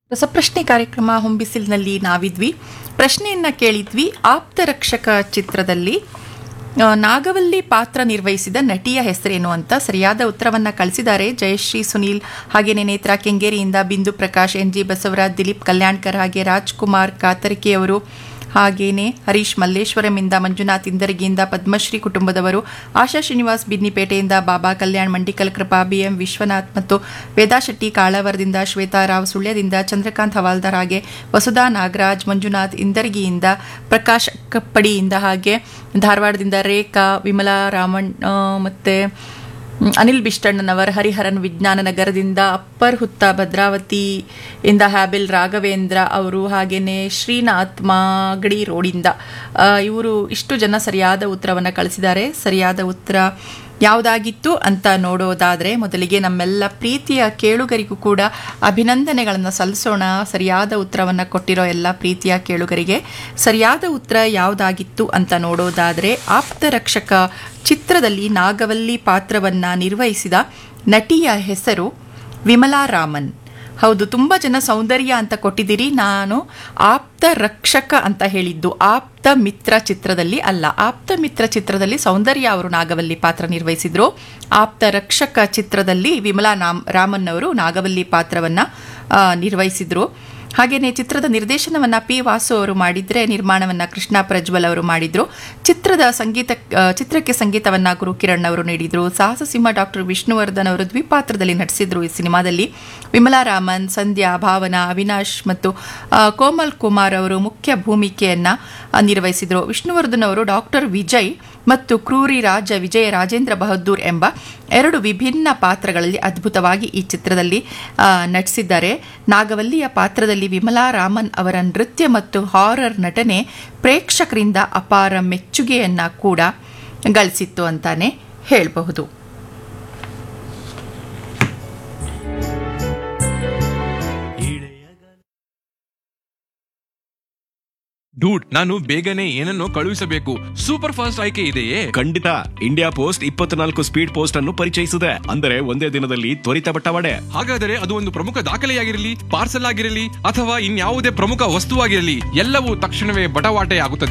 ರಸಪ್ರಶ್ನೆ ಕಾರ್ಯಕ್ರಮ ಹೊಂಬಿಸಿಲ್ನಲ್ಲಿ ನಾವಿದ್ವಿ ಪ್ರಶ್ನೆಯನ್ನ ಕೇಳಿದ್ವಿ ಆಪ್ತರಕ್ಷಕ ಚಿತ್ರದಲ್ಲಿ ಆ, ನಾಗವಲ್ಲಿ ಪಾತ್ರ ನಿರ್ವಹಿಸಿದ ನಟಿಯ ಹೆಸರೇನು ಅಂತ ಸರಿಯಾದ ಉತ್ತರವನ್ನ ಕಳಿಸಿದ್ದಾರೆ ಜಯಶ್ರೀ ಸುನೀಲ್ ಹಾಗೇನೆ ನೇತ್ರ ಕೆಂಗೇರಿಯಿಂದ ಬಿಂದು ಪ್ರಕಾಶ್ ಎನ್ ಜಿ ಬಸವರಾಜ್ ದಿಲೀಪ್ ಕಲ್ಯಾಣ್ಕರ್ ಹಾಗೆ ರಾಜ್ಕುಮಾರ್ ಕಾತರ್ಕಿಯವರು ಹಾಗೇನೆ ಹರೀಶ್ ಮಲ್ಲೇಶ್ವರಂಯಿಂದ ಮಂಜುನಾಥ್ ಇಂದರ್ಗಿಯಿಂದ ಪದ್ಮಶ್ರೀ ಕುಟುಂಬದವರು ಆಶಾ ಶ್ರೀನಿವಾಸ್ ಬಿದ್ನಿಪೇಟೆಯಿಂದ ಬಾಬಾ ಕಲ್ಯಾಣ್ ಮಂಡಿಕಲ್ ಕೃಪಾ ಬಿಎಂ ವಿಶ್ವನಾಥ್ ಮತ್ತು ವೇದಾ ಶೆಟ್ಟಿ ಕಾಳವರದಿಂದ ಶ್ವೇತಾ ರಾವ್ ಸುಳ್ಯದಿಂದ ಚಂದ್ರಕಾಂತ್ ಹವಾಲ್ದಾರ್ ಹಾಗೆ ವಸುಧಾ ನಾಗರಾಜ್ ಮಂಜುನಾಥ್ ಇಂದರ್ಗಿಯಿಂದ ಪ್ರಕಾಶ್ ಕಪ್ಪಡಿಯಿಂದ ಹಾಗೆ ಧಾರವಾಡದಿಂದ ರೇಖಾ ವಿಮಲಾ ರಾಮಣ್ ಆ, ಮತ್ತೆ ಮ್, ಅನಿಲ್ ಬಿಷ್ಟಣ್ಣನವರ್ ಹರಿಹರನ್ ವಿಜ್ಞಾನ ನಗರದಿಂದ ಅಪ್ಪರ್ ಹುತ್ತ ಭದ್ರಾವತಿ ಇಂದ ಹ್ಯಾಬಿಲ್ ರಾಘವೇಂದ್ರ ಅವರು ಹಾಗೇನೆ ಶ್ರೀನಾಥ್ ಮಾಗಡಿ ರೋಡಿಂದ ಇವರು ಇಷ್ಟು ಜನ ಸರಿಯಾದ ಉತ್ತರವನ್ನು ಕಳಿಸಿದ್ದಾರೆ ಸರಿಯಾದ ಉತ್ತರ ಯಾವುದಾಗಿತ್ತು ಅಂತ ನೋಡೋದಾದರೆ ಮೊದಲಿಗೆ ನಮ್ಮೆಲ್ಲ ಪ್ರೀತಿಯ ಕೇಳುಗರಿಗೂ ಕೂಡ ಅಭಿನಂದನೆಗಳನ್ನು ಸಲ್ಲಿಸೋಣ ಸರಿಯಾದ ಉತ್ತರವನ್ನು ಕೊಟ್ಟಿರೋ ಎಲ್ಲ ಪ್ರೀತಿಯ ಕೇಳುಗರಿಗೆ ಸರಿಯಾದ ಉತ್ತರ ಯಾವುದಾಗಿತ್ತು ಅಂತ ನೋಡೋದಾದರೆ ಆಪ್ತರಕ್ಷಕ ಚಿತ್ರದಲ್ಲಿ ನಾಗವಲ್ಲಿ ಪಾತ್ರವನ್ನ ನಿರ್ವಹಿಸಿದ ನಟಿಯ ಹೆಸರು ವಿಮಲಾ ರಾಮನ್ ಹೌದು ತುಂಬ ಜನ ಸೌಂದರ್ಯ ಅಂತ ಕೊಟ್ಟಿದ್ದೀರಿ ನಾನು ಆಪ್ತ ರಕ್ಷಕ ಅಂತ ಹೇಳಿದ್ದು ಆಪ್ತ ಮಿತ್ರ ಚಿತ್ರದಲ್ಲಿ ಅಲ್ಲ ಆಪ್ತ ಮಿತ್ರ ಚಿತ್ರದಲ್ಲಿ ಸೌಂದರ್ಯ ಅವರು ನಾಗವಲ್ಲಿ ಪಾತ್ರ ನಿರ್ವಹಿಸಿದ್ರು ಆಪ್ತ ರಕ್ಷಕ ಚಿತ್ರದಲ್ಲಿ ವಿಮಲಾ ನಾಮ್ ರಾಮನ್ ಅವರು ನಾಗವಲ್ಲಿ ಪಾತ್ರವನ್ನ ಆ, ನಿರ್ವಹಿಸಿದ್ರು ಹಾಗೆಯೇ ಚಿತ್ರದ ನಿರ್ದೇಶನವನ್ನ ಪಿ ವಾಸು ಅವರು ಮಾಡಿದ್ರೆ ನಿರ್ಮಾಣವನ್ನ ಕೃಷ್ಣ ಪ್ರಜ್ವಲ್ ಅವರು ಮಾಡಿದ್ರು ಚಿತ್ರದ ಸಂಗೀತ ಆ, ಚಿತ್ರಕ್ಕೆ ಸಂಗೀತವನ್ನ ಗುರು ಕಿರಣ್ ಅವರು ನೀಡಿದ್ರು ಸಾಹಸ ಸಿಂಹ ಡಾಕ್ಟರ್ ವಿಷ್ಣುವರ್ಧನ್ ಅವರು ದ್ವಿಪಾತ್ರದಲ್ಲಿ ನಟಿಸಿದ್ರು ಈ ಸಿನಿಮಾದಲ್ಲಿ ವಿಮಲಾ ರಾಮನ್ ಸಂಧ್ಯಾ ಭಾವನಾ ಅವಿನಾಶ್ ಮತ್ತು ಆ, ಕೋಮಲ್ ಕುಮಾರ್ ಅವರು ಮುಖ್ಯ ಭೂಮಿಕೆಯನ್ನ ಆ, ನಿರ್ವಹಿಸಿದ್ರು ವಿಷ್ಣುವರ್ಧನ್ ಅವರು ಡಾಕ್ಟರ್ ವಿಜಯ್ ಮತ್ತು ಕ್ರೂರಿ ರಾಜ ವಿಜಯ ರಾಜೇಂದ್ರ ಬಹದ್ದೂರ್ ಎಂಬ ಎರಡು ವಿಭಿನ್ನ ಪಾತ್ರಗಳಲ್ಲಿ ಅದ್ಭುತವಾಗಿ ಈ ಚಿತ್ರದಲ್ಲಿ ಆ, ನಟಿಸಿದ್ದಾರೆ ನಾಗವಲ್ಲಿಯ ಪಾತ್ರದಲ್ಲಿ ವಿಮಲಾ ರಾಮನ್ ಅವರ ನೃತ್ಯ ಮತ್ತು ಹಾರರ್ ನಟನೆ ಪ್ರೇಕ್ಷಕರಿಂದ ಅಪಾರ ಮೆಚ್ಚುಗೆಯನ್ನ ಕೂಡ ಗಳಿಸಿತ್ತು ಅಂತಾನೆ ಹೇಳಬಹುದು ಡೂಡ್ ನಾನು ಬೇಗನೆ ಏನನ್ನೋ ಕಳುಹಿಸಬೇಕು ಸೂಪರ್ ಫಾಸ್ಟ್ ಆಯ್ಕೆ ಇದೆಯೇ ಖಂಡಿತ ಇಂಡಿಯಾ ಪೋಸ್ಟ್ ಇಪ್ಪತ್ನಾಲ್ಕು ಸ್ಪೀಡ್ ಪೋಸ್ಟ್ ಅನ್ನು ಪರಿಚಯಿಸಿದೆ ಅಂದರೆ ಒಂದೇ ದಿನದಲ್ಲಿ ತ್ವರಿತ ಬಟ್ಟವಾಡೆ ಹಾಗಾದರೆ ಅದು ಒಂದು ಪ್ರಮುಖ ದಾಖಲೆಯಾಗಿರಲಿ ಪಾರ್ಸಲ್ ಆಗಿರಲಿ ಅಥವಾ ಇನ್ಯಾವುದೇ ಪ್ರಮುಖ ವಸ್ತುವಾಗಿರಲಿ ಎಲ್ಲವೂ ತಕ್ಷಣವೇ ಬಟವಾಟೆ ಆಗುತ್ತದೆ